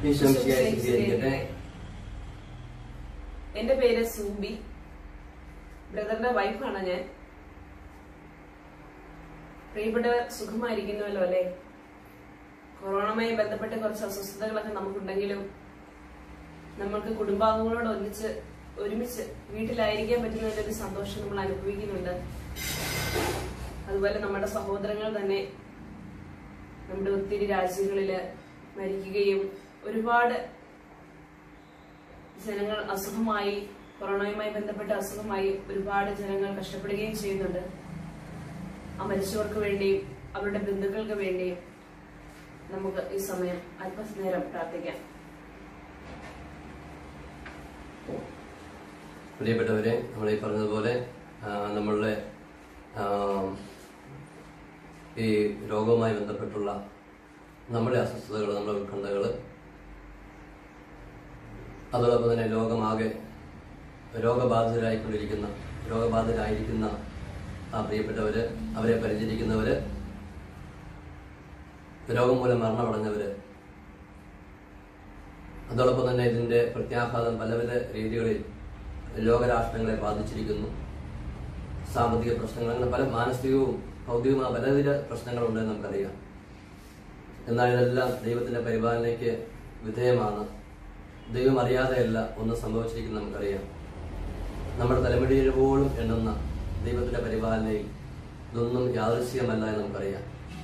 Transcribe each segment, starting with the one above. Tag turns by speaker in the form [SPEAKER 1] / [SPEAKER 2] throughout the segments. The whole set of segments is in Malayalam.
[SPEAKER 1] ഈശ്വംശിയായി സ്വീകരിക്കട്ടെ
[SPEAKER 2] എന്റെ പേര് സൂബി ബ്രദറിന്റെ വൈഫാണ് ഞാൻ പ്രിയപ്പെട്ടവർ സുഖമായിരിക്കുന്നുവല്ലോ അല്ലെ കൊറോണയുമായി ബന്ധപ്പെട്ട കുറച്ച് അസ്വസ്ഥതകളൊക്കെ നമുക്കുണ്ടെങ്കിലും നമ്മൾക്ക് കുടുംബാംഗങ്ങളോട് ഒന്നിച്ച് ഒരുമിച്ച് വീട്ടിലായിരിക്കാൻ പറ്റുന്നതിന്റെ ഒരു സന്തോഷം നമ്മൾ അനുഭവിക്കുന്നുണ്ട് അതുപോലെ നമ്മുടെ സഹോദരങ്ങൾ തന്നെ നമ്മുടെ ഒത്തിരി രാജ്യങ്ങളില് മരിക്കുകയും ഒരുപാട് ജനങ്ങൾ അസുഖമായി കൊറോണയുമായി ബന്ധപ്പെട്ട അസുഖമായി ഒരുപാട് ജനങ്ങൾ കഷ്ടപ്പെടുകയും ചെയ്യുന്നുണ്ട് ആ മരിച്ചവർക്ക് വേണ്ടിയും അവരുടെ ബന്ധുക്കൾക്ക് വേണ്ടിയും നമുക്ക് ഈ സമയം അല്പനേരം പ്രാർത്ഥിക്കാം
[SPEAKER 1] പ്രിയപ്പെട്ടവരെ നമ്മൾ ഈ പറഞ്ഞതുപോലെ ആ, നമ്മളുടെ ആ, ഈ രോഗവുമായി ബന്ധപ്പെട്ടുള്ള നമ്മുടെ അസ്വസ്ഥതകൾ നമ്മുടെ ഉത്കണ്ഠകൾ അതോടൊപ്പം തന്നെ ലോകമാകെ രോഗബാധിതരായിക്കൊണ്ടിരിക്കുന്ന രോഗബാധിതരായിരിക്കുന്ന ആ പ്രിയപ്പെട്ടവര് അവരെ പരിചരിക്കുന്നവര് രോഗം മൂലം മരണമടഞ്ഞവര് അതോടൊപ്പം തന്നെ ഇതിന്റെ പ്രത്യാഘാതം പലവിധ രീതികളിൽ ലോകരാഷ്ട്രങ്ങളെ ബാധിച്ചിരിക്കുന്നു സാമ്പത്തിക പ്രശ്നങ്ങൾ അങ്ങനെ പല മാനസികവും ഭൗതികമായ പലവിധ പ്രശ്നങ്ങളുണ്ടെന്ന് നമുക്കറിയാം എന്നാൽ ഇതെല്ലാം ദൈവത്തിന്റെ പരിപാലനയ്ക്ക് വിധേയമാണ് ദൈവം അറിയാതെയല്ല ഒന്നും സംഭവിച്ചിരിക്കുന്നത് നമുക്കറിയാം നമ്മുടെ തലമുടിയിൽ പോലും എണ്ണുന്ന ദൈവത്തിന്റെ പരിപാലനയിൽ ഇതൊന്നും യാദൃശ്യമല്ല എന്ന് നമുക്കറിയാം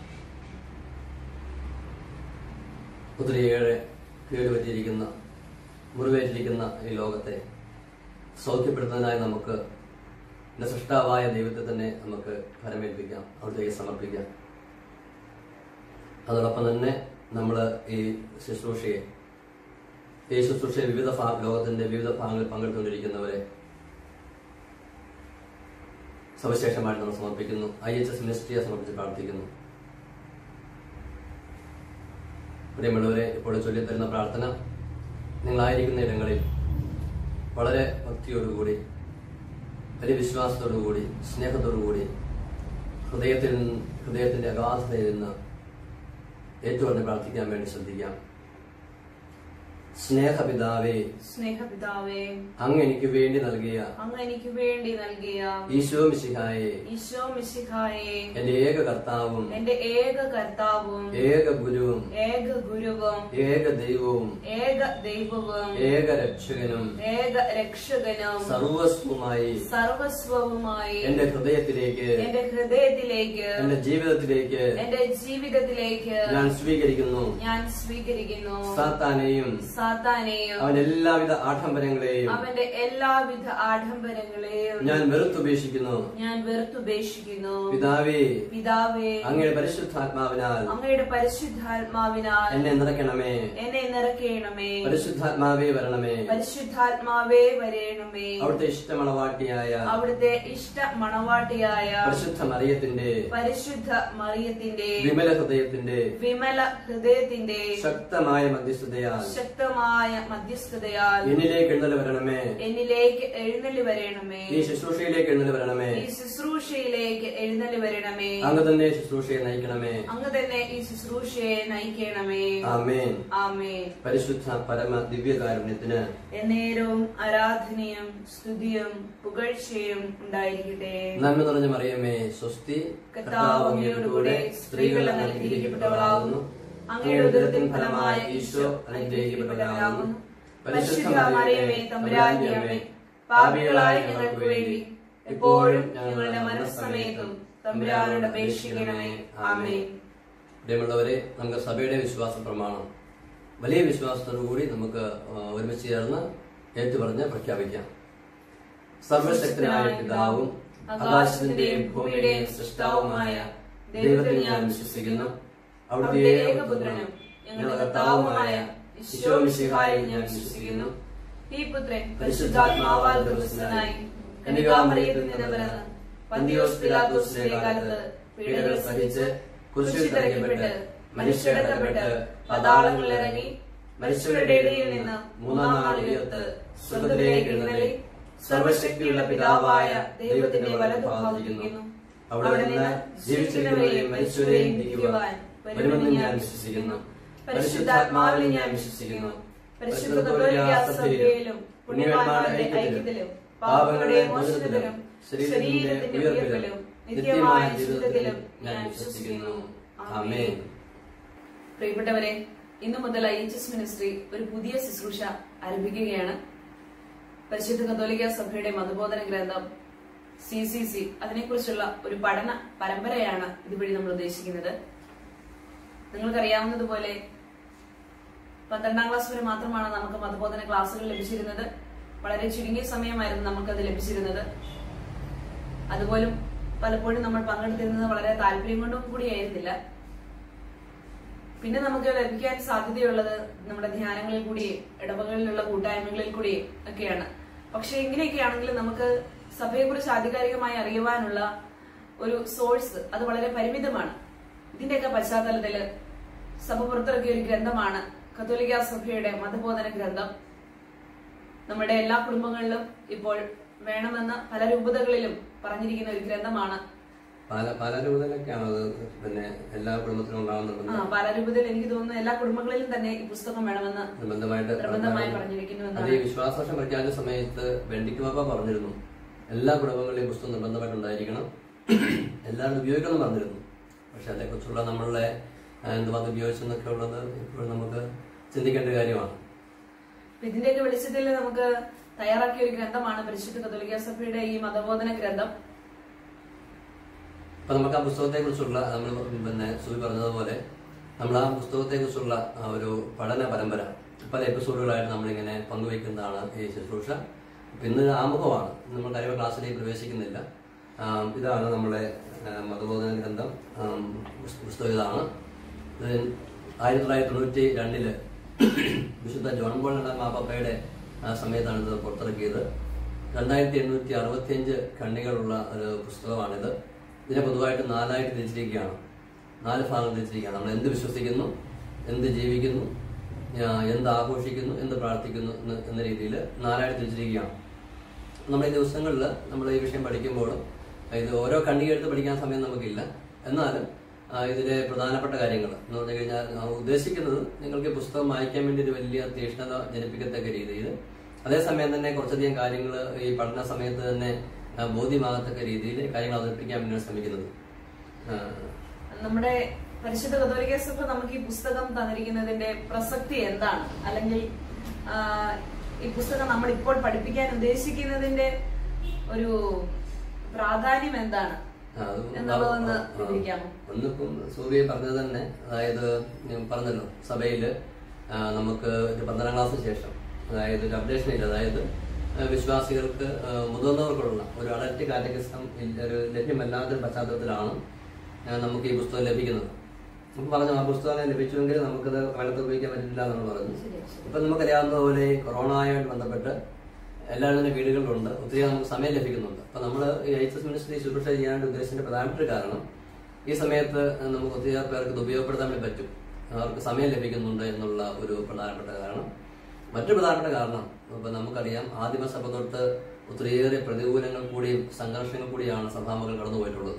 [SPEAKER 1] ഒത്തിരിയേറെ കേടുപറ്റിയിരിക്കുന്ന മുറിവേറ്റിരിക്കുന്ന ഈ ലോകത്തെ സൗഖ്യപ്പെടുത്തുന്നതിനായി നമുക്ക് ഇതിന്റെ സൃഷ്ടാവായ ദൈവത്തെ തന്നെ നമുക്ക് ഫലമേൽപ്പിക്കാം അവിടത്തേക്ക് സമർപ്പിക്കാം അതോടൊപ്പം തന്നെ നമ്മൾ ഈ ശുശ്രൂഷയെ ഈ ശുശ്രൂഷയെ വിവിധ ഭാ ലോകത്തിന്റെ വിവിധ ഭാഗങ്ങളിൽ പങ്കെടുത്തുകൊണ്ടിരിക്കുന്നവരെ സവിശേഷമായിട്ട് നമ്മൾ സമർപ്പിക്കുന്നു ഐ എച്ച് എസ് മിനിസ്ട്രിയെ സമർപ്പിച്ച് പ്രാർത്ഥിക്കുന്നു പ്രിയമുള്ളവരെ ഇപ്പോൾ ചൊല്ലിത്തരുന്ന പ്രാർത്ഥന നിങ്ങളായിരിക്കുന്ന ഇടങ്ങളിൽ വളരെ ഭക്തിയോടുകൂടി വലിയ വിശ്വാസത്തോടുകൂടി സ്നേഹത്തോടുകൂടി ഹൃദയത്തിൽ നിന്ന് ഹൃദയത്തിന്റെ അഗാധതയിൽ നിന്ന് ഏറ്റുപറഞ്ഞ് പ്രാർത്ഥിക്കാൻ വേണ്ടി ശ്രദ്ധിക്കാം സ്നേഹപിതാവേ
[SPEAKER 2] സ്നേഹപിതാവേ
[SPEAKER 1] അങ്ങ് എനിക്ക് വേണ്ടി നൽകിയ
[SPEAKER 2] അങ്ങ് എനിക്ക് വേണ്ടി നൽകിയ
[SPEAKER 1] ഈശോ മിശിഹായെ
[SPEAKER 2] ഈശോ മിശിഹായെ
[SPEAKER 1] എന്റെ ഏക കർത്താവും
[SPEAKER 2] എന്റെ ഏക കർത്താവും
[SPEAKER 1] ഏക ഗുരുവും
[SPEAKER 2] ഏക ഗുരുവും
[SPEAKER 1] ഏക ദൈവവും
[SPEAKER 2] ഏക ദൈവവും
[SPEAKER 1] ഏക രക്ഷകനും
[SPEAKER 2] ഏക രക്ഷകനും
[SPEAKER 1] സർവസ്വമായി
[SPEAKER 2] സർവസ്വവുമായി
[SPEAKER 1] എന്റെ ഹൃദയത്തിലേക്ക്
[SPEAKER 2] എന്റെ ഹൃദയത്തിലേക്ക്
[SPEAKER 1] എന്റെ ജീവിതത്തിലേക്ക്
[SPEAKER 2] എന്റെ ജീവിതത്തിലേക്ക്
[SPEAKER 1] ഞാൻ സ്വീകരിക്കുന്നു
[SPEAKER 2] ഞാൻ സ്വീകരിക്കുന്നു
[SPEAKER 1] സാത്താനെയും
[SPEAKER 2] സാത്താനെയും
[SPEAKER 1] അവന്റെ എല്ലാവിധ ആഡംബരങ്ങളെയും
[SPEAKER 2] അവന്റെ എല്ലാവിധ ആഡംബരങ്ങളെയും
[SPEAKER 1] ഞാൻ വെറുത്തുപേക്ഷിക്കുന്നു
[SPEAKER 2] ഞാൻ വെറുത്തുപേക്ഷിക്കുന്നു
[SPEAKER 1] പിതാവേ
[SPEAKER 2] പിതാവേ
[SPEAKER 1] അങ്ങയുടെ പരിശുദ്ധാത്മാവിനാൽ
[SPEAKER 2] അങ്ങയുടെ പരിശുദ്ധാത്മാവിനാൽ
[SPEAKER 1] എന്നെ നിറയ്ക്കണമേ
[SPEAKER 2] എന്നെ നിറയ്ക്കണമേ
[SPEAKER 1] പരിശുദ്ധാത്മാവേ വരണമേ
[SPEAKER 2] പരിശുദ്ധാത്മാവേ വരേണമേ
[SPEAKER 1] അവിടുത്തെ ഇഷ്ടമളവാട്ടിയായ
[SPEAKER 2] അവിടുത്തെ ഇഷ്ട മണവാട്ടിയായ
[SPEAKER 1] പരിശുദ്ധ മറിയത്തിന്റെ
[SPEAKER 2] പരിശുദ്ധ മറിയത്തിന്റെ
[SPEAKER 1] വിമല ഹൃദയത്തിന്റെ
[SPEAKER 2] വിമല ഹൃദയത്തിന്റെ
[SPEAKER 1] ശക്തമായ മധ്യസ്ഥതയാൽ
[SPEAKER 2] ശക്തമായ മധ്യസ്ഥതയാൽ
[SPEAKER 1] എന്നിലേക്ക് എഴുന്നള്ളി വരണമേ
[SPEAKER 2] എന്നിലേക്ക് എഴുന്നള്ളി വരണമേ
[SPEAKER 1] ഈ ശുശ്രൂഷയിലേക്ക് എഴുന്നള്ളി വരണമേ
[SPEAKER 2] ഈ ശുശ്രൂഷയിലേക്ക് എഴുന്നള്ളി വരണമേ
[SPEAKER 1] അങ്ങ് തന്നെ ശുശ്രൂഷയെ നയിക്കണമേ
[SPEAKER 2] അങ്ങ് തന്നെ ഈ ശുശ്രൂഷയെ നയിക്കണമേ
[SPEAKER 1] ആമേൻ
[SPEAKER 2] ആമേ
[SPEAKER 1] പരിശുദ്ധ പരമ ദിവ്യകാരുണ്യത്തിന്
[SPEAKER 2] എന്നേരവും ആരാധനയും സ്തുതിയും പുകഴ്ചയും ഉണ്ടായിരിക്കട്ടെ
[SPEAKER 1] നന്മ നിറഞ്ഞ മറിയമേ സ്വസ്തി
[SPEAKER 2] കർത്താവ് അങ്ങയോടുകൂടെ സ്ത്രീകൾ അങ്ങ് അനുഗ്രഹിക്കപ്പെട്ടവളാകുന്നു അങ്ങയുടെ ഉദരത്തിൻ ഫലമായ ഈശോ അനുഗ്രഹിക്കപ്പെട്ടവനാകുന്നു പരിശുദ്ധ മറിയമേ തമ്പുരാന്റെ അമ്മേ പാപികളായ ഞങ്ങൾക്ക് വേണ്ടി എപ്പോഴും ഞങ്ങളുടെ മനസ്സമയത്തും തമ്പുരാനോട് അപേക്ഷിക്കണമേ ആമേ
[SPEAKER 1] പ്രിയമുള്ളവരെ നമുക്ക് സഭയുടെ വിശ്വാസ പ്രമാണം വലിയ വിശ്വാസത്തോടുകൂടി നമുക്ക് ആ, ഒരുമിച്ച് ചേർന്ന് ഏറ്റുപറഞ്ഞ് പ്രഖ്യാപിക്കാം സർവശക്തനായ പിതാവും ആകാശത്തിന്റെയും ഭൂമിയുടെയും സൃഷ്ടാവുമായ ദൈവത്തിൽ ഞാൻ വിശ്വസിക്കുന്നു അവിടുത്തെ ഏകപുത്രനും ഞങ്ങളുടെ കർത്താവുമായ ഈശോ മിശിഹായിൽ ഞാൻ വിശ്വസിക്കുന്നു
[SPEAKER 2] ഈ പുത്രൻ പരിശുദ്ധാത്മാവാൽ ഗർഭസ്ഥനായി കനികാമറിയത്തിൽ നിന്ന് പിറന്ന് പന്തിയോസ് പിലാത്തോസിന്റെ കാലത്ത് പീഡകൾ സഹിച്ച് കുരിശിൽ തറയ്ക്കപ്പെട്ട് മനുഷ്യടക്കപ്പെട്ട് പതാളങ്ങളിൽ ഇറങ്ങി മരിച്ചവരുടെ ഇടയിൽ നിന്ന് മൂന്നാം നാൾ ഉയർത്ത് സ്വർഗത്തിലേക്ക് എഴുന്നള്ളി സർവശക്തിയുള്ള പിതാവായ ദൈവത്തിന്റെ വലതുഭാഗിക്കുന്നു അവിടെ നിന്ന് ജീവിച്ചിരുന്നവരെയും മരിച്ചവരെയും വിധിക്കുവാൻ വരുമെന്ന് ഞാൻ വിശ്വസിക്കുന്നു പരിശുദ്ധാത്മാവിൽ ഞാൻ വിശ്വസിക്കുന്നു പരിശുദ്ധ കത്തോലിക്ക സഭയിലും പുണ്യവാന്മാരുടെ ഐക്യത്തിലും പാപങ്ങളുടെ മോചനത്തിലും ശരീരത്തിന്റെ ഉയർപ്പിലും നിത്യമായ ജീവിതത്തിലും ഞാൻ വിശ്വസിക്കുന്നു ആമേൻ പ്രിയപ്പെട്ടവരെ ഇന്നു മുതൽ ഐ എച്ച് എസ് മിനിസ്ട്രി ഒരു പുതിയ ശുശ്രൂഷ ആരംഭിക്കുകയാണ് പരിശുദ്ധ കത്തോലിക്ക സഭയുടെ മതബോധന ഗ്രന്ഥം സി സി സി അതിനെക്കുറിച്ചുള്ള ഒരു പഠന പരമ്പരയാണ് ഇതുവഴി നമ്മൾ ഉദ്ദേശിക്കുന്നത് നിങ്ങൾക്കറിയാവുന്നതുപോലെ പന്ത്രണ്ടാം ക്ലാസ് വരെ മാത്രമാണ് നമുക്ക് മതബോധന ക്ലാസ്സുകൾ ലഭിച്ചിരുന്നത് വളരെ ചുരുങ്ങിയ സമയമായിരുന്നു നമുക്കത് ലഭിച്ചിരുന്നത് അതുപോലും പലപ്പോഴും നമ്മൾ പങ്കെടുത്തിരുന്നത് വളരെ താല്പര്യം കൊണ്ടും കൂടിയായിരുന്നില്ല പിന്നെ നമുക്ക് ലഭിക്കാൻ സാധ്യതയുള്ളത് നമ്മുടെ ധ്യാനങ്ങളിൽ കൂടിയും ഇടവകളിലുള്ള കൂട്ടായ്മകളിൽ കൂടിയും ഒക്കെയാണ് പക്ഷെ ഇങ്ങനെയൊക്കെയാണെങ്കിലും നമുക്ക് സഭയെക്കുറിച്ച് ആധികാരികമായി അറിയുവാനുള്ള ഒരു സോഴ്സ് അത് വളരെ പരിമിതമാണ് ഇതിന്റെയൊക്കെ പശ്ചാത്തലത്തില് സഭ പുറത്തിറക്കിയ ഒരു ഗ്രന്ഥമാണ് കത്തോലിക്ക സഭയുടെ മതബോധന ഗ്രന്ഥം നമ്മുടെ എല്ലാ കുടുംബങ്ങളിലും ഇപ്പോൾ വേണമെന്ന് പല രൂപതകളിലും പറഞ്ഞിരിക്കുന്ന ഒരു ഗ്രന്ഥമാണ്
[SPEAKER 1] പല പല രൂപത്തിലൊക്കെയാണ് അത് പിന്നെ എല്ലാ കുടുംബത്തിലും
[SPEAKER 2] ആ
[SPEAKER 1] ഉണ്ടാകുന്നുണ്ട്
[SPEAKER 2] പല രൂപതയിൽ എനിക്ക് തോന്നുന്നു എല്ലാ കുടുംബങ്ങളിലും തന്നെ ഈ പുസ്തകം വേണമെന്ന്
[SPEAKER 1] നിർബന്ധമായിട്ട്
[SPEAKER 2] നിർബന്ധമായി
[SPEAKER 1] അത്
[SPEAKER 2] പറഞ്ഞിരിക്കുന്നുവെന്നാണ്
[SPEAKER 1] ഈ വിശ്വാസവർഷം പ്രഖ്യാപിച്ച സമയത്ത് വെണ്ടിക്ക് ബാബ പറഞ്ഞിരുന്നു എല്ലാ കുടുംബങ്ങളിലെയും പുസ്തകം നിർബന്ധമായിട്ട് ഉണ്ടായിരിക്കണം എല്ലാവരും ഉപയോഗിക്കണം എന്ന് പറഞ്ഞിരുന്നു പക്ഷെ അതേക്കുറിച്ചുള്ള നമ്മളുടെ ആ, എന്തുമാത്രം ഉപയോഗിച്ചെന്നൊക്കെ ഉള്ളത് ഇപ്പോഴും നമുക്ക് ചിന്തിക്കേണ്ട ഒരു കാര്യമാണ്
[SPEAKER 2] അപ്പൊ ഇതിന്റെയൊക്കെ വെളിച്ചത്തിൽ നമുക്ക് തയ്യാറാക്കിയ ഒരു ഗ്രന്ഥമാണ് പരിശുദ്ധ കത്തോലിക്ക സഭയുടെ ഈ മതബോധന ഗ്രന്ഥം
[SPEAKER 1] അപ്പൊ നമുക്ക് ആ പുസ്തകത്തെ കുറിച്ചുള്ള നമ്മൾ പിന്നെ സൂചി പറഞ്ഞതുപോലെ നമ്മൾ ആ പുസ്തകത്തെ കുറിച്ചുള്ള ഒരു പഠന പരമ്പര പല എപ്പിസോഡുകളായിട്ട് നമ്മളിങ്ങനെ പങ്കുവയ്ക്കുന്നതാണ് ഈ ശുശ്രൂഷ അപ്പൊ ഇന്ന് ആമുഖമാണ് നമ്മൾ കാര്യമായ ക്ലാസ്സിലേക്ക് പ്രവേശിക്കുന്നില്ല ആം, ഇതാണ് നമ്മുടെ ആ, മതബോധന ഗ്രന്ഥം ആം, പുസ്ത- പുസ്തകം ഇതാണ് ഇത് ആയിരത്തി തൊള്ളായിരത്തി തൊണ്ണൂറ്റി രണ്ടില് വിശുദ്ധ ജോൺ ബോൾ എന്ന മാപ്പയുടെ ആ സമയത്താണ് ഇത് പുറത്തിറക്കിയത് രണ്ടായിരത്തി എണ്ണൂറ്റി അറുപത്തിയഞ്ച് ഖണ്ഡികളുള്ള ഒരു പുസ്തകമാണിത് ഇതിനെ പൊതുവായിട്ട് നാലായിട്ട് തിരിച്ചിരിക്കുകയാണ് നാല് ഭാഗങ്ങൾ തിരിച്ചിരിക്കുകയാണ് നമ്മൾ എന്ത് വിശ്വസിക്കുന്നു എന്ത് ജീവിക്കുന്നു ആ, എന്ത് ആഘോഷിക്കുന്നു എന്ത് പ്രാർത്ഥിക്കുന്നു എന്ന് എന്ന രീതിയിൽ നാലായിട്ട് തിരിച്ചിരിക്കുകയാണ് നമ്മൾ ഈ ദിവസങ്ങളിൽ നമ്മൾ ഈ വിഷയം പഠിക്കുമ്പോൾ ഇത് ഓരോ ഖണ്ഡിക എടുത്ത് പഠിക്കാൻ സമയം നമുക്കില്ല എന്നാലും ആ, ഇതിലെ പ്രധാനപ്പെട്ട കാര്യങ്ങൾ എന്ന് പറഞ്ഞു കഴിഞ്ഞാൽ ആ, ഉദ്ദേശിക്കുന്നത് നിങ്ങൾക്ക് ഈ പുസ്തകം വായിക്കാൻ വേണ്ടി ഒരു വലിയ തീഷ്ണത ജനിപ്പിക്കത്തക്ക രീതിയിൽ അതേസമയം തന്നെ കുറച്ചധികം കാര്യങ്ങൾ ഈ പഠന സമയത്ത് തന്നെ ആ, ബോധ്യമാകത്തക്ക രീതിയിൽ കാര്യങ്ങൾ അവതരിപ്പിക്കാൻ വേണ്ടിയാണ് ശ്രമിക്കുന്നത് ആ,
[SPEAKER 2] നമ്മുടെ പരിശുദ്ധ കത്തോലിക്ക സഭ നമുക്ക് ഈ പുസ്തകം തന്നിരിക്കുന്നതിന്റെ പ്രസക്തി എന്താണ് അല്ലെങ്കിൽ ആ, ഈ പുസ്തകം നമ്മൾ ഇപ്പോൾ പഠിപ്പിക്കാൻ ഉദ്ദേശിക്കുന്നതിന്റെ ഒരു പ്രാധാന്യം എന്താണ്
[SPEAKER 1] ആ, അത്
[SPEAKER 2] എന്നുള്ളതൊന്ന്
[SPEAKER 1] ആ, ആ.
[SPEAKER 2] വിവരിക്കാമോ
[SPEAKER 1] ഒന്നിപ്പം സൂര്യ പറഞ്ഞത് തന്നെ അതായത് ഞാൻ പറഞ്ഞല്ലോ സഭയില് ആ, നമുക്ക് ഒരു പന്ത്രണ്ടാം ക്ലാസ്സിന് ശേഷം അതായത് ഒരു അപ്ഡേഷൻ ഇല്ല അതായത് ആ, വിശ്വാസികൾക്ക് ആ, മുതിർന്നവർക്കുള്ള ഒരു അഡൽറ്റ് കാറ്റഗറിസം ഒരു ലഭ്യമല്ലാത്തൊരു പശ്ചാത്തലത്തിലാണ് ആ, നമുക്ക് ഈ പുസ്തകം ലഭിക്കുന്നത് അപ്പം പറഞ്ഞു ആ പുസ്തകം ലഭിച്ചുവെങ്കിൽ നമുക്കത് കാലത്ത് ഉപയോഗിക്കാൻ പറ്റില്ല എന്നാണ് പറഞ്ഞു
[SPEAKER 2] ശരിയാ, ശരി.
[SPEAKER 1] ഇപ്പൊ നമുക്കറിയാവുന്ന പോലെ ഈ കൊറോണയുമായിട്ട് ബന്ധപ്പെട്ട് എല്ലാവരും തന്നെ വീടുകളിലുണ്ട് ഒത്തിരി നമുക്ക് സമയം ലഭിക്കുന്നുണ്ട് അപ്പൊ നമ്മൾ ഈ എച്ച് എസ് മിനിസ്ട്രി ശുശ്രൂഷ ചെയ്യാനുള്ള ഉദ്ദേശത്തിന്റെ പ്രധാനപ്പെട്ട കാരണം ഈ സമയത്ത് നമുക്ക് ഒത്തിരി പേർക്ക് ഇത് ഉപയോഗപ്പെടുത്താൻ വേണ്ടി പറ്റും അവർക്ക് സമയം ലഭിക്കുന്നുണ്ട് എന്നുള്ള ഒരു പ്രധാനപ്പെട്ട കാരണം മറ്റൊരു പ്രധാനപ്പെട്ട കാരണം ഇപ്പൊ നമുക്കറിയാം ആദിമസഭ തൊട്ട് ഒത്തിരിയേറെ പ്രതികൂലങ്ങൾ കൂടിയും സംഘർഷങ്ങൾ കൂടിയാണ് സഭാമകൾ കടന്നു പോയിട്ടുള്ളത്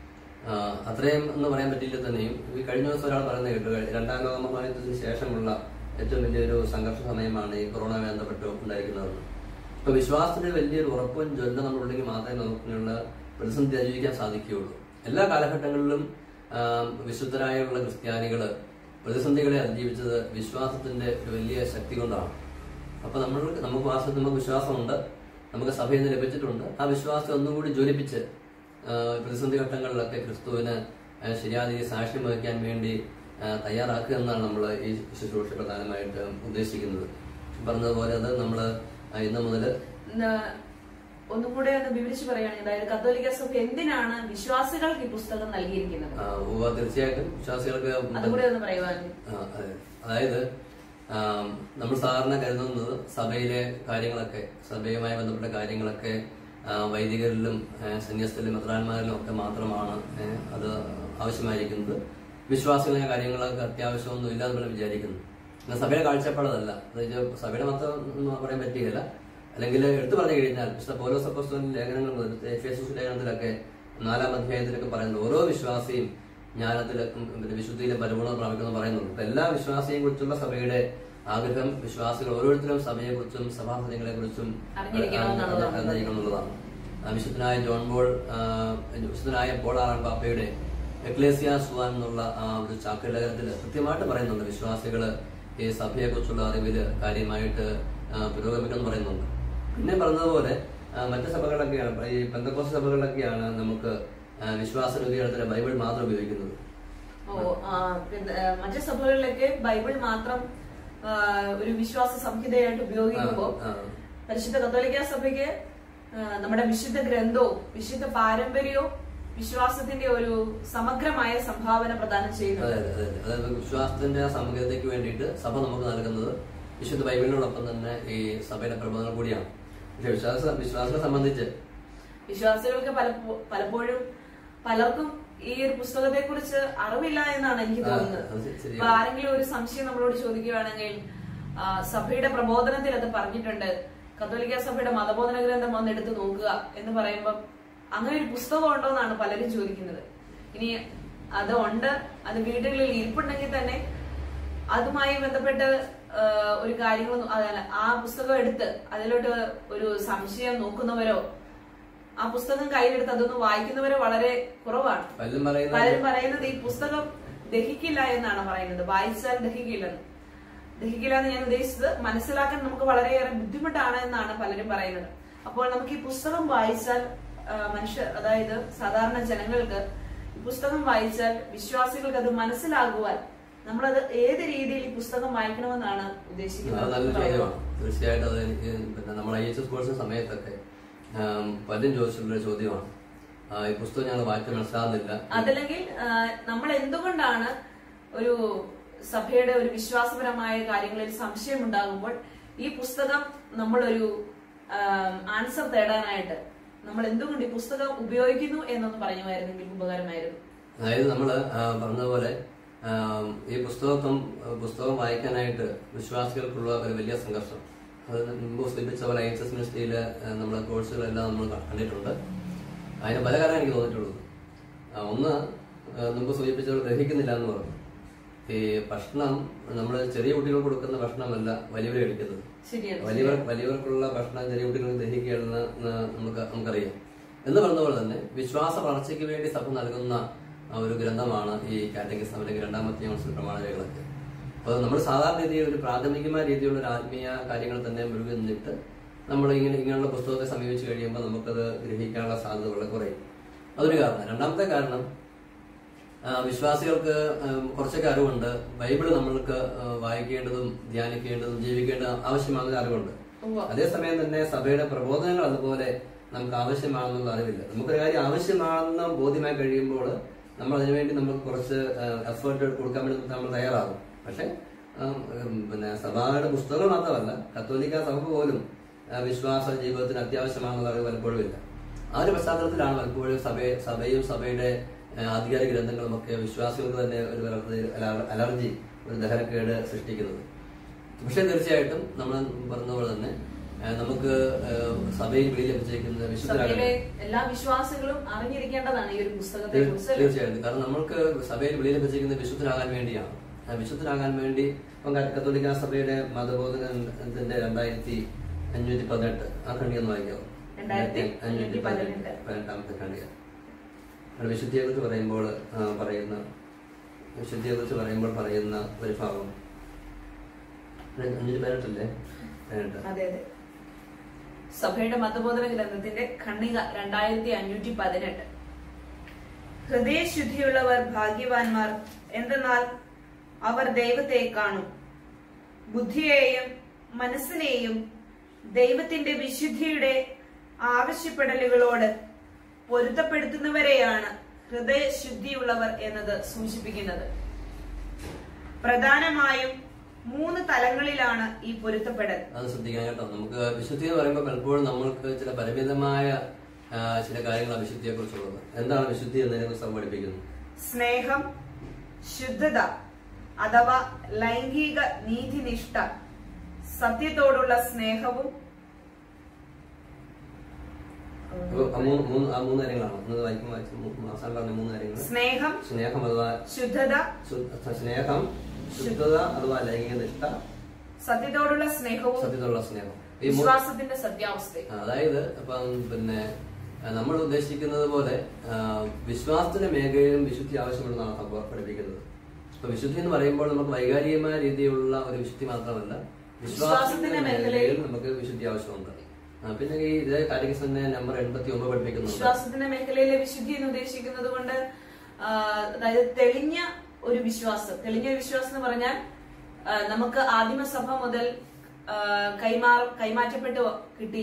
[SPEAKER 1] ആ, അത്രയും എന്ന് പറയാൻ പറ്റില്ല തന്നെയും ഈ കഴിഞ്ഞ ദിവസം ഒരാൾ പറയുന്നത് കേട്ടു രണ്ടാം ലോക മഹായുദ്ധത്തിന് ശേഷമുള്ള ഏറ്റവും വലിയൊരു സംഘർഷ സമയമാണ് ഈ കൊറോണ ബന്ധപ്പെട്ട് ഉണ്ടായിരിക്കുന്നത് അപ്പൊ വിശ്വാസത്തിന്റെ വലിയൊരു ഉറപ്പും ജ്വല്ല നമ്മളുണ്ടെങ്കിൽ മാത്രമേ നമുക്കുള്ള പ്രതിസന്ധി അതിജീവിക്കാൻ സാധിക്കുകയുള്ളൂ എല്ലാ കാലഘട്ടങ്ങളിലും ആ, വിശുദ്ധരായുള്ള ക്രിസ്ത്യാനികള് പ്രതിസന്ധികളെ അതിജീവിച്ചത് വിശ്വാസത്തിന്റെ ഒരു വലിയ ശക്തി കൊണ്ടാണ് അപ്പൊ നമ്മൾ നമുക്ക് വാസ്തവത്തിൽ നമുക്ക് വിശ്വാസമുണ്ട് നമുക്ക് സഭയിൽ നിന്ന് ലഭിച്ചിട്ടുണ്ട് ആ വിശ്വാസം ഒന്നുകൂടി ജ്വലിപ്പിച്ച് ആ, പ്രതിസന്ധി ഘട്ടങ്ങളിലൊക്കെ ക്രിസ്തുവിന് ആ, ശരിയായ രീതിയിൽ സാക്ഷ്യം വഹിക്കാൻ വേണ്ടി ആ, തയ്യാറാക്കുക എന്നാണ് നമ്മൾ ഈ ശുശ്രൂഷ പ്രധാനമായിട്ട് ഉദ്ദേശിക്കുന്നത് പറഞ്ഞതുപോലെ അത് നമ്മൾ ഇന്ന് മുതൽ
[SPEAKER 2] ഇന്ന് ഒന്നും കൂടെ ഒന്ന് വിവരിച്ച് പറയുകയാണെങ്കിൽ അതായത് കത്തോലിക്ക സഭ എന്തിനാണ് വിശ്വാസികൾക്ക് ഈ പുസ്തകം നൽകിയിരിക്കുന്നത്
[SPEAKER 1] തീർച്ചയായിട്ടും വിശ്വാസികൾക്ക്
[SPEAKER 2] അതുകൂടെ ഒന്ന് പറയുവാനും
[SPEAKER 1] ആ, അതെ. അതായത് ആം, നമ്മൾ സാധാരണ കരുതുന്നത് സഭയിലെ കാര്യങ്ങളൊക്കെ സഭയുമായി ബന്ധപ്പെട്ട കാര്യങ്ങളൊക്കെ ആ, വൈദികരിലും ആ, സന്യസ്തരിലും മെത്രാന്മാരിലും ഒക്കെ മാത്രമാണ് ഏ, അത് ആവശ്യമായിരിക്കുന്നത് വിശ്വാസികളെ കാര്യങ്ങളൊക്കെ അത്യാവശ്യമൊന്നും ഇല്ലാന്ന് നമ്മൾ വിചാരിക്കുന്നു എന്നാൽ സഭയുടെ കാഴ്ചപ്പാടതല്ല അതായത് സഭയുടെ മാത്രം എന്ന് പറയാൻ പറ്റുകയില്ല അല്ലെങ്കിൽ എടുത്തു പറഞ്ഞു കഴിഞ്ഞാൽ വിശുദ്ധ പോലോ സപ്പോസ്തോന്റെ ലേഖനങ്ങൾ മുതൽ എഫേസസ് ലേഖനത്തിലൊക്കെ നാലാം അധ്യായത്തിലൊക്കെ പറയുന്നത് ഓരോ വിശ്വാസിയും ജ്ഞാനത്തിലെ ഉം, പിന്നെ വിശുദ്ധിയിലെ പരിപൂർണ്ണത പ്രാപിക്കുന്നു പറയുന്നുണ്ട് അപ്പൊ എല്ലാ വിശ്വാസിയെയും കുറിച്ചുള്ള സഭയുടെ ആഗ്രഹം വിശ്വാസികൾ ഓരോരുത്തരും സഭയെ കുറിച്ചും സഭാസനങ്ങളെ കുറിച്ചും
[SPEAKER 2] അറിഞ്ഞിരിക്കണമെന്നാണ്
[SPEAKER 1] അറിഞ്ഞിരിക്കണമെന്നുള്ളതാണ് ആ, വിശുദ്ധനായ ജോൺ ബോൾ ആ, വിശുദ്ധനായ പോൾ ആറാം പാപ്പയുടെ എക്ലേസിയ സുവാൻ എന്നുള്ള ആ ഒരു ചാക്കലേഖനത്തിൽ കൃത്യമായിട്ട് പറയുന്നുണ്ട് വിശ്വാസികള് ഈ സഭയെ കുറിച്ചുള്ള അറിവില് കാര്യമായിട്ട് ആ, പുരോഗമിക്കുമെന്ന് പറയുന്നുണ്ട് പിന്നെ പറഞ്ഞതുപോലെ ആ, മറ്റ് സഭകളിലൊക്കെയാണ് ഈ പെന്തക്കോസ് സഭകളിലൊക്കെയാണ് നമുക്ക് ആ, വിശ്വാസ രൂപീകരണത്തിന് ബൈബിൾ മാത്രം ഉപയോഗിക്കുന്നത്
[SPEAKER 2] ഓ ആ, പിന്നെ, ആ, മറ്റ് സഭകളിലൊക്കെ ബൈബിൾ മാത്രം ആ, ഒരു വിശ്വാസ സംഹിതയായിട്ട് ഉപയോഗിക്കുമ്പോൾ
[SPEAKER 1] ആ,
[SPEAKER 2] പരിശുദ്ധ കത്തോലിക്ക സഭയ്ക്ക് ആ, നമ്മുടെ വിശുദ്ധ ഗ്രന്ഥവും വിശുദ്ധ പാരമ്പര്യവും വിശ്വാസത്തിന്റെ ഒരു സമഗ്രമായ സംഭാവന പ്രദാനം
[SPEAKER 1] അതെ
[SPEAKER 2] ചെയ്യുന്നത്
[SPEAKER 1] അതെ അതെ അതായത് വിശ്വാസത്തിന്റെ ആ സമഗ്രതയ്ക്ക് വേണ്ടിയിട്ട് സഭ നമുക്ക് നൽകുന്നത് വിശുദ്ധ ബൈബിളിനോടൊപ്പം തന്നെ ഈ സഭയുടെ പ്രബോധനം കൂടിയാണ് പക്ഷെ വിശ്വാസ വിശ്വാസത്തെ സംബന്ധിച്ച്
[SPEAKER 2] വിശ്വാസികൾക്ക് പലപ്പോ- പലപ്പോഴും പലർക്കും ഈ ഒരു പുസ്തകത്തെ കുറിച്ച് അറിവില്ല എന്നാണ് എനിക്ക്
[SPEAKER 1] ആ,
[SPEAKER 2] തോന്നുന്നത്
[SPEAKER 1] അത് ശരിയാണ്.
[SPEAKER 2] അപ്പൊ ആരെങ്കിലും ഒരു സംശയം നമ്മളോട് ചോദിക്കുകയാണെങ്കിൽ ആ, സഭയുടെ പ്രബോധനത്തിൽ അത് പറഞ്ഞിട്ടുണ്ട് കത്തോലിക്ക സഭയുടെ മതബോധന ഗ്രന്ഥം വന്ന് എടുത്ത് നോക്കുക എന്ന് പറയുമ്പോൾ അങ്ങനെ ഒരു പുസ്തകം ഉണ്ടോ എന്നാണ് പലരും ചോദിക്കുന്നത് ഇനി അത് ഉണ്ട് അത് വീടുകളിൽ ഇരിപ്പുണ്ടെങ്കിൽ തന്നെ അതുമായി ബന്ധപ്പെട്ട് ആ, ഒരു കാര്യങ്ങൾ അതല്ല, ആ പുസ്തകം എടുത്ത് അതിലോട്ട് ഒരു സംശയം നോക്കുന്നവരോ ആ പുസ്തകം കയ്യിലെടുത്ത് അതൊന്ന് വായിക്കുന്നവരോ വളരെ കുറവാണ്
[SPEAKER 1] പലരും പറയുന്നത്
[SPEAKER 2] പലരും പറയുന്നത് ഈ പുസ്തകം ദഹിക്കില്ല എന്നാണ് പറയുന്നത് വായിച്ചാൽ ദഹിക്കില്ലെന്ന് ദഹിക്കില്ല എന്ന് ഞാൻ ഉദ്ദേശിച്ചത് മനസ്സിലാക്കാൻ നമുക്ക് വളരെയേറെ ബുദ്ധിമുട്ടാണ് എന്നാണ് പലരും പറയുന്നത് അപ്പോൾ നമുക്ക് ഈ പുസ്തകം വായിച്ചാൽ ആ, മനുഷ്യ അതായത് സാധാരണ ജനങ്ങൾക്ക് ഈ പുസ്തകം വായിച്ചാൽ വിശ്വാസികൾക്ക് അത് മനസ്സിലാകുവാൻ നമ്മളത് ഏത് രീതിയിൽ ഈ പുസ്തകം വായിക്കണമെന്നാണ്
[SPEAKER 1] അത്
[SPEAKER 2] ഉദ്ദേശിക്കുന്നത്
[SPEAKER 1] നല്ലൊരു ചോദ്യമാണ് തീർച്ചയായിട്ടും അത് എനിക്ക് പിന്നെ നമ്മുടെ ഐ എച്ച് എസ് കോഴ്സിന് സമയത്തൊക്കെ ആം, പലരും ചോദിച്ചിട്ടുള്ള ചോദ്യമാണ് ആ, ഈ പുസ്തകം ഞങ്ങൾ വായിച്ച് മനസ്സിലാകുന്നില്ല അതല്ലെങ്കിൽ
[SPEAKER 2] അതല്ലെങ്കിൽ ആ, നമ്മൾ എന്തുകൊണ്ടാണ് ഒരു സഭയുടെ ഒരു വിശ്വാസപരമായ കാര്യങ്ങളിൽ സംശയം ഉണ്ടാകുമ്പോൾ ഈ പുസ്തകം നമ്മളൊരു ആൻസർ തേടാനായിട്ട് നമ്മൾ എന്തുകൊണ്ട് ഈ പുസ്തകം ഉപയോഗിക്കുന്നു എന്നൊന്ന് പറയുമായിരുന്നെങ്കിൽ ഉപകാരമായിരുന്നു
[SPEAKER 1] അതായത് നമ്മൾ പറഞ്ഞതുപോലെ ആ, ഈ പുസ്തകത്വം പുസ്തകം വായിക്കാനായിട്ട് വിശ്വാസികൾക്കുള്ള ഒരു വലിയ സംഘർഷം അത് മുമ്പ് സൂചിപ്പിച്ച പോലെ ഐ എച്ച് എസ് മിനിസ്ട്രിയിൽ നമ്മുടെ കോഴ്സുകളെല്ലാം നമ്മൾ കണ്ടിട്ടുണ്ട് അതിന് പല കാര്യം എനിക്ക് തോന്നിയിട്ടുള്ളത് ആ, ഒന്ന് ആ, മുമ്പ് സൂചിപ്പിച്ചത് ഗ്രഹിക്കുന്നില്ല എന്ന് പറഞ്ഞു ഈ ഭക്ഷണം നമ്മൾ ചെറിയ കുട്ടികൾക്ക് കൊടുക്കുന്ന ഭക്ഷണമല്ല വലിയവർ കഴിക്കുന്നത്
[SPEAKER 2] ശരിയാണ്
[SPEAKER 1] വലിയവർ വലിയവർക്കുള്ള ഭക്ഷണം ചെറിയ കുട്ടികൾക്ക് ദഹിക്കുകയാണെന്ന് നമുക്ക് നമുക്കറിയാം എന്ന് പറഞ്ഞ പോലെ തന്നെ വിശ്വാസ വളർച്ചയ്ക്ക് വേണ്ടി സഭ നൽകുന്ന ആ ഒരു ഗ്രന്ഥമാണ് ഈ കാറ്റഗിസം അല്ലെങ്കിൽ രണ്ടാമത്തെ കൗൺസിൽ പ്രമാണരകളൊക്കെ അപ്പോൾ നമ്മൾ സാധാരണ രീതിയിൽ ഒരു പ്രാഥമികമായ രീതിയിലുള്ള ഒരു ആത്മീയ കാര്യങ്ങൾ തന്നെ മുഴുവൻ നിന്നിട്ട് നമ്മൾ ഇങ്ങനെ ഇങ്ങനെയുള്ള പുസ്തകത്തെ സമീപിച്ച് കഴിയുമ്പോൾ നമുക്കത് ഗ്രഹിക്കാനുള്ള സാധ്യത വളരെ കുറയും അതൊരു കാരണം രണ്ടാമത്തെ കാരണം ആ, വിശ്വാസികൾക്ക് ഉം, കുറച്ചൊക്കെ അറിവുണ്ട് ബൈബിള് നമ്മൾക്ക് ആ, വായിക്കേണ്ടതും ധ്യാനിക്കേണ്ടതും ജീവിക്കേണ്ടതും ആവശ്യമാകുന്ന അറിവുണ്ട്
[SPEAKER 2] ഉവ്വ.
[SPEAKER 1] അതേസമയം തന്നെ സഭയുടെ പ്രബോധനങ്ങൾ അതുപോലെ നമുക്ക് ആവശ്യമാണെന്നുള്ള അറിവില്ല നമുക്കൊരു കാര്യം ആവശ്യമാണെന്ന് ബോധ്യമായി കഴിയുമ്പോൾ നമ്മൾ അതിനുവേണ്ടി നമുക്ക് കുറച്ച് എഫേർട്ട് കൊടുക്കാൻ വേണ്ടി നമ്മൾ തയ്യാറാകും പക്ഷെ ഉം, ഉം, പിന്നെ സഭയുടെ പുസ്തകങ്ങൾ മാത്രമല്ല കത്തോലിക്ക സഭ പോലും ആ, വിശ്വാസ ജീവിതത്തിന് അത്യാവശ്യമാണെന്നുള്ള അറിവ് പലപ്പോഴും ഇല്ല ആ ഒരു പശ്ചാത്തലത്തിലാണ് പലപ്പോഴും സഭയെ സഭയും സഭയുടെ ആ, ആധികാരിക ഗ്രന്ഥങ്ങളും ഒക്കെ വിശ്വാസികൾക്ക് തന്നെ ഒരു വല്ലാത്ത ഒരു അല- അലർജി ഒരു ദഹനക്കേട് സൃഷ്ടിക്കുന്നത് പക്ഷെ തീർച്ചയായിട്ടും നമ്മൾ പറഞ്ഞ പോലെ തന്നെ ആ, നമുക്ക് ആ, സഭയിൽ വെളിയിൽ ലഭിച്ചിരിക്കുന്ന വിശുദ്ധരാകട്ടെ
[SPEAKER 2] സഭയിലെ എല്ലാ വിശ്വാസികളും അറിഞ്ഞിരിക്കേണ്ടതാണ് ഈ ഒരു പുസ്തകത്തെ
[SPEAKER 1] തീർ-
[SPEAKER 2] കുറിച്ച്
[SPEAKER 1] തീർച്ചയായിട്ടും കാരണം നമ്മൾക്ക് സഭയിൽ വെളിയിൽ ലഭിച്ചിരിക്കുന്ന വിശുദ്ധരാകാൻ വേണ്ടിയാണ് ആ വിശുദ്ധരാകാൻ വേണ്ടി ഇപ്പം ക- കത്തോലിക്ക സഭയുടെ മതബോധനത്തിന്റെ രണ്ടായിരത്തി അഞ്ഞൂറ്റി പതിനെട്ട് ആ ഖണ്ഡിക ഒന്ന് വായിക്കാവും
[SPEAKER 2] രണ്ടായിരത്തി അഞ്ഞൂറ്റി പതിനെട്ട്.
[SPEAKER 1] പതിനെട്ടാമത്തെ ഖണ്ഡിക അവിടെ വിശുദ്ധിയെ കുറിച്ച് പറയുമ്പോൾ ആ, പറയുന്ന വിശുദ്ധിയെ കുറിച്ച് പറയുമ്പോൾ പറയുന്ന ഒരു ഭാഗം അഞ്ഞൂറ്റി പതിനെട്ടല്ലേ പതിനെട്ട്
[SPEAKER 2] അതെ അതെ സഭയുടെ മതബോധന ഗ്രന്ഥത്തിന്റെ ഖണ്ണിക രണ്ടായിരത്തി അഞ്ഞൂറ്റി പതിനെട്ട് ഹൃദയശുദ്ധിയുള്ളവർ ഭാഗ്യവാന്മാർ എന്തെന്നാൽ അവർ ദൈവത്തെ കാണും ബുദ്ധിയെയും മനസ്സിനെയും ദൈവത്തിന്റെ വിശുദ്ധിയുടെ ആവശ്യപ്പെടലുകളോട് പൊരുത്തപ്പെടുത്തുന്നവരെയാണ് ഹൃദയശുദ്ധിയുള്ളവർ എന്നത് സൂചിപ്പിക്കുന്നത് പ്രധാനമായും മൂന്ന് തലങ്ങളിലാണ് ഈ പൊരുത്തപ്പെടൽ
[SPEAKER 1] അത് ശ്രദ്ധിക്കണം കേട്ടോ നമുക്ക് വിശുദ്ധി എന്ന് പറയുമ്പോൾ പലപ്പോഴും നമ്മൾക്ക് ചില പരിമിതമായ ആ, ചില കാര്യങ്ങൾ വിശുദ്ധിയെ കുറിച്ചുള്ളത് എന്താണ് വിശുദ്ധി എന്നതിനെ കുറിച്ച് പഠിപ്പിക്കുന്നു
[SPEAKER 2] സ്നേഹം ശുദ്ധത അഥവാ ലൈംഗിക നീതിനിഷ്ഠ സത്യത്തോടുള്ള സ്നേഹവും
[SPEAKER 1] അപ്പൊ ആ മൂന്ന് മൂന്ന് ആ മൂന്ന് കാര്യങ്ങളാണ് ഒന്ന് വായിക്കുമ്പോൾ വായിച്ചു മൂ- അവസാനം പറഞ്ഞ മൂന്ന് കാര്യങ്ങൾ
[SPEAKER 2] സ്നേഹം
[SPEAKER 1] സ്നേഹം അഥവാ
[SPEAKER 2] ശുദ്ധത
[SPEAKER 1] ശു- സ്നേഹം ശുദ്ധത അഥവാ ലൈംഗിക നിഷ്ഠ
[SPEAKER 2] സത്യത്തോടുള്ള സ്നേഹവും
[SPEAKER 1] സത്യത്തിലുള്ള സ്നേഹം ഈ മൂ-
[SPEAKER 2] വിശ്വാസത്തിന്റെ സത്യാവസ്ഥയും
[SPEAKER 1] ആ, അതായത് ഇപ്പം പിന്നെ ആ, നമ്മൾ ഉദ്ദേശിക്കുന്നത് പോലെ ആ, വിശ്വാസത്തിന്റെ മേഖലയിലും വിശുദ്ധി ആവശ്യമുണ്ടെന്നാണ് സംഭവം പഠിപ്പിക്കുന്നത് അപ്പൊ വിശുദ്ധി എന്ന് പറയുമ്പോൾ നമുക്ക് വൈകാരികമായ രീതിയിലുള്ള ഒരു വിശുദ്ധി മാത്രമല്ല വിശ്വാസത്തിന്റെ മേഖലയിൽ നമുക്ക് വിശുദ്ധി ആവശ്യമുണ്ട് ആ, പിന്നെ ഈ ഇതേ കാലിക്കസിന്റെ നമ്പർ എൺപത്തി ഒമ്പത് പഠിപ്പിക്കുന്നുണ്ട്
[SPEAKER 2] വിശ്വാസത്തിന്റെ മേഖലയിലെ വിശുദ്ധി എന്ന് ഉദ്ദേശിക്കുന്നത് കൊണ്ട് ആ, അതായത് തെളിഞ്ഞ ഒരു വിശ്വാസം തെളിഞ്ഞ ഒരു വിശ്വാസം എന്ന് പറഞ്ഞാൽ ആ, നമുക്ക് ആദിമസഭ മുതൽ ആ, കൈമാ കൈമാറ്റപ്പെട്ട് കിട്ടിയ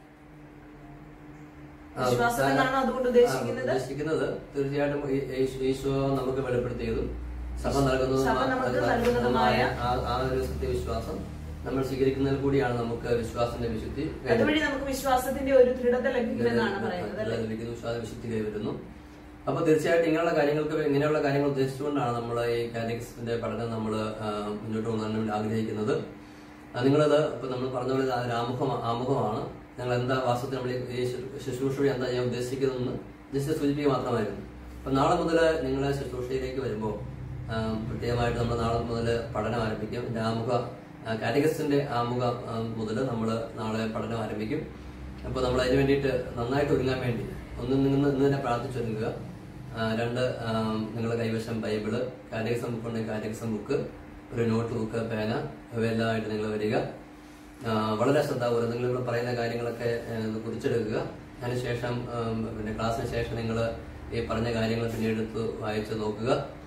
[SPEAKER 1] ആ,
[SPEAKER 2] വിശ്വാസം
[SPEAKER 1] ആ,
[SPEAKER 2] എന്നാണോ അതുകൊണ്ട്
[SPEAKER 1] ആ,
[SPEAKER 2] ഉദ്ദേശിക്കുന്നത്
[SPEAKER 1] ഉദ്ദേശിക്കുന്നത് തീർച്ചയായിട്ടും ഈ- ഈ- ഈശോ നമുക്ക് വെളിപ്പെടുത്തിയതും സഭ നൽകുന്നതുമായ-
[SPEAKER 2] സഭ നമുക്ക് നൽകുന്നതുമായ
[SPEAKER 1] ആ- ആ ഒരു സത്യവിശ്വാസം നമ്മൾ സ്വീകരിക്കുന്നതിൽ കൂടിയാണ് നമുക്ക് വിശ്വാസത്തിന്റെ വിശുദ്ധി
[SPEAKER 2] അതുവഴി നമുക്ക് വിശ്വാസത്തിന്റെ ഒരു ദൃഢത ലഭിക്കുമെന്നാണ് പറയുന്നത് അല്ലേ?
[SPEAKER 1] ലഭിക്കുന്ന വിശ്വാസ വിശുദ്ധി കൈവരുന്നു അപ്പൊ തീർച്ചയായിട്ടും ഇങ്ങനെയുള്ള കാര്യങ്ങൾക്ക് ഇങ്ങനെയുള്ള കാര്യങ്ങൾ ഉദ്ദേശിച്ചുകൊണ്ടാണ് നമ്മൾ ഈ കാറ്റഗറിസത്തിന്റെ പഠനം നമ്മൾ മുന്നോട്ട് കൊണ്ടുപോകാൻ വേണ്ടി ആഗ്രഹിക്കുന്നത് ആ, നിങ്ങളത് ഇപ്പൊ നമ്മൾ പറഞ്ഞ പോലെ ഇത് ഒരു ആമുഖം ആമുഖമാണ് ഞങ്ങൾ എന്താ വാസ്തവത്തിൽ നമ്മൾ ഈ ശു- ശുശ്രൂഷ വഴി എന്താ ഞാൻ ഉദ്ദേശിക്കുന്നതെന്ന് ജസ്റ്റ് സൂചിപ്പിക്കുക മാത്രമായിരുന്നു അപ്പൊ നാളെ മുതൽ നിങ്ങളെ ശുശ്രൂഷയിലേക്ക് വരുമ്പോൾ പ്രത്യേകമായിട്ട് നമ്മൾ നാളെ മുതൽ പഠനം ആരംഭിക്കും ഇതിന്റെ ആമുഖ കാറ്റഗറിസ്റ്റിന്റെ ആമുഖ മുതൽ നമ്മൾ നാളെ പഠനം ആരംഭിക്കും അപ്പോൾ നമ്മൾ അതിന് വേണ്ടിയിട്ട് നന്നായിട്ട് ഒരുങ്ങാൻ വേണ്ടി ഒന്ന് നിങ്ങൾ ഇന്ന് തന്നെ പ്രാർത്ഥിച്ചൊരുങ്ങുക ആ, രണ്ട് നിങ്ങളുടെ കൈവശം ബൈബിള് കാറ്റഗറിസം ബുക്ക് ഉണ്ടെങ്കിൽ കാറ്റഗറിസം ബുക്ക് ഒരു നോട്ട് ബുക്ക് പേന ഇവയെല്ലാമായിട്ട് നിങ്ങൾ വരിക ആ, വളരെ ശ്രദ്ധാപൂർവ്വം നിങ്ങൾ ഇവിടെ പറയുന്ന കാര്യങ്ങളൊക്കെ ആ, ഒന്ന് കുറിച്ചെടുക്കുക അതിനുശേഷം ആം, പിന്നെ ക്ലാസ്സിന് ശേഷം നിങ്ങൾ ഈ പറഞ്ഞ കാര്യങ്ങൾ പിന്നീട് എടുത്ത് വായിച്ച് നോക്കുക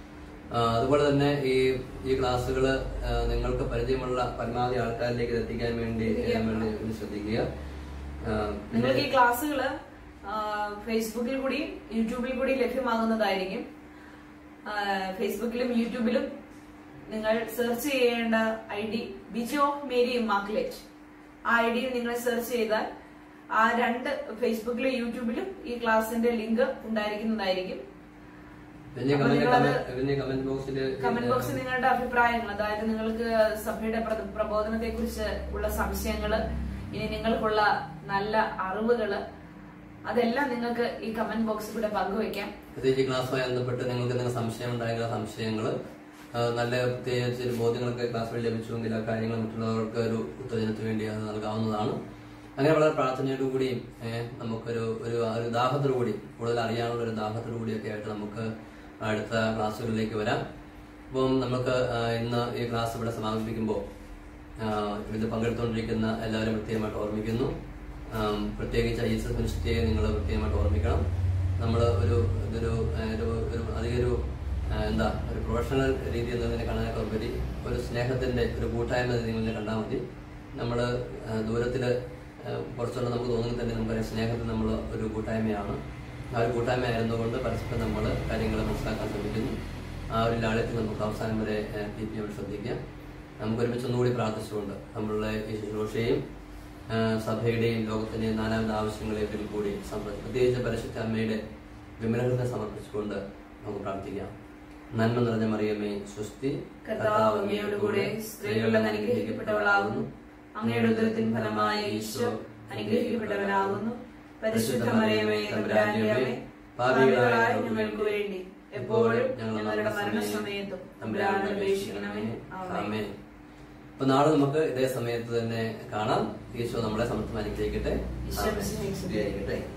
[SPEAKER 1] ആ, അതുപോലെ തന്നെ ഈ ഈ ക്ലാസ്സുകൾ നിങ്ങൾക്ക് പരിചയമുള്ള പരമാവധി ആൾക്കാരിലേക്ക് ഇത് എത്തിക്കാൻ വേണ്ടി ചെയ്യാൻ വേണ്ടി ഒന്ന് ശ്രദ്ധിക്കുക ആ, പിന്നെ
[SPEAKER 2] നിങ്ങൾക്ക് ഈ ക്ലാസ്സുകള് ആ, ഫേസ്ബുക്കിൽ കൂടി യൂട്യൂബിൽ കൂടി ലഭ്യമാകുന്നതായിരിക്കും ആ, ഫേസ്ബുക്കിലും യൂട്യൂബിലും നിങ്ങൾ സെർച്ച് ചെയ്യേണ്ട I D Bijo Mary Immaculate ആ ഐ ഡിയിൽ നിങ്ങൾ സെർച്ച് ചെയ്താൽ ആ രണ്ട് ഫേസ്ബുക്കിലും യൂട്യൂബിലും ഈ ക്ലാസിന്റെ ലിങ്ക് ഉണ്ടായിരിക്കുന്നതായിരിക്കും
[SPEAKER 1] പിന്നെ
[SPEAKER 2] അപ്പൊ
[SPEAKER 1] കമന്റ്
[SPEAKER 2] നിങ്ങളത്
[SPEAKER 1] പിന്നെ കമന്റ് ബോക്സിൽ
[SPEAKER 2] കമന്റ് ബോക്സിൽ നിങ്ങളുടെ അഭിപ്രായങ്ങൾ അതായത് നിങ്ങൾക്ക് സഭയുടെ പ്ര- പ്രബോധനത്തെ കുറിച്ച് ഉള്ള സംശയങ്ങള് ഇനി നിങ്ങൾക്കുള്ള നല്ല അറിവുകള് അതെല്ലാം നിങ്ങൾക്ക് ഈ കമന്റ് ബോക്സിൽ കൂടെ പങ്കുവെക്കാം
[SPEAKER 1] പ്രത്യേകിച്ച് ഈ ക്ലാസ്സുമായി ബന്ധപ്പെട്ട് നിങ്ങൾക്ക് എന്തെങ്കിലും സംശയം ഉണ്ടായിരുന്ന സംശയങ്ങൾ നല്ല പ്രത്യേകിച്ച് ഒരു ബോധ്യങ്ങളൊക്കെ ക്ലാസ് വഴി ലഭിച്ചുവെങ്കിൽ ആ കാര്യങ്ങൾ മറ്റുള്ളവർക്ക് ഒരു ഉത്തേജനത്തിന് വേണ്ടി അത് നൽകാവുന്നതാണ് അങ്ങനെ വളരെ പ്രാർത്ഥനയോടുകൂടി ഏഹ്, നമുക്കൊരു ഒരു ആ ഒരു ദാഹത്തോടു കൂടി കൂടുതൽ അറിയാനുള്ള ഒരു ദാഹത്തോടു കൂടിയൊക്കെ ആയിട്ട് നമുക്ക് അടുത്ത ക്ലാസ്സുകളിലേക്ക് വരാം അപ്പം നമുക്ക് ആ, ഇന്ന് ഈ ക്ലാസ് ഇവിടെ സമാപിപ്പിക്കുമ്പോൾ ഇത് പങ്കെടുത്തുകൊണ്ടിരിക്കുന്ന എല്ലാവരും പ്രത്യേകമായിട്ട് ഓർമ്മിക്കുന്നു ആം, പ്രത്യേകിച്ച് ഐ എസ് എസ് മിനിസ്ട്രിയെ നിങ്ങൾ പ്രത്യേകമായിട്ട് ഓർമ്മിക്കണം നമ്മൾ ഒരു ഇതൊരു ആ, ഒരു ഒരു അധികൊരു ആ, എന്താ ഒരു പ്രൊഫഷണൽ രീതി എന്നതിനെ കാണാനൊക്കെ ഉപരി ഒരു സ്നേഹത്തിന്റെ ഒരു കൂട്ടായ്മ നിങ്ങളെ കണ്ടാൽ മതി നമ്മൾ ദൂരത്തില് ആ, കുറച്ചുകൂടെ നമുക്ക് തോന്നുന്നത് തന്നെ നമുക്കറിയാം സ്നേഹത്തിൽ നമ്മൾ ഒരു കൂട്ടായ്മയാണ് ആ ഒരു കൂട്ടായ്മ ആയിരുന്നുകൊണ്ട് പരസ്പരം നമ്മൾ കാര്യങ്ങൾ മനസ്സിലാക്കാൻ ശ്രമിക്കുന്നു ആ ഒരു ലാളിത്യത്തിൽ നമുക്ക് അവസാനം വരെ കീപ്പ് ചെയ്യാൻ ശ്രദ്ധിക്കാം നമുക്ക് ഒരുമിച്ച് ഒന്നുകൂടി പ്രാർത്ഥിച്ചുകൊണ്ട് നമ്മളുടെ ഈ ശുശ്രൂഷയും ആ, സഭയുടെയും ലോകത്തിന്റെയും നാനാവിധ ആവശ്യങ്ങളെയും കൂടി സംബന്ധിച്ച് പ്രത്യേകിച്ച് പരിശുദ്ധ അമ്മയുടെ വിമലഹൃദയം സമർപ്പിച്ചുകൊണ്ട് നമുക്ക് പ്രാർത്ഥിക്കാം നന്മ നിറഞ്ഞ മറിയമ്മേ സ്വസ്തി
[SPEAKER 2] കർത്താവ് അങ്ങയോടുകൂടെ സ്ത്രീകളുടെ അനുഗ്രഹിക്കപ്പെട്ടവളാകുന്നു അങ്ങയുടെ ഉദരത്തിൻ ഫലമായ ഈശോ അനുഗ്രഹിക്കപ്പെട്ടവനാകുന്നു പരിശുദ്ധ മറിയമേ തമ്പുരാന്റെ അമ്മേ പാപികളായ ഞങ്ങൾക്ക് വേണ്ടി എപ്പോഴും ഞങ്ങളുടെ മരണസമയത്തും തമ്പുരാനോട് അപേക്ഷിക്കണമേ ആമേൻ
[SPEAKER 1] ആമേൻ. അപ്പൊ നാളെ നമുക്ക് ഇതേ സമയത്ത് തന്നെ കാണാം ഈശോ നമ്മളെ സമർത്ഥം അനുഗ്രഹിക്കട്ടെ
[SPEAKER 2] ഈശോ മിശിഹായെ സ്തുതിയായിരിക്കട്ടെ.
[SPEAKER 1] ആമേൻ.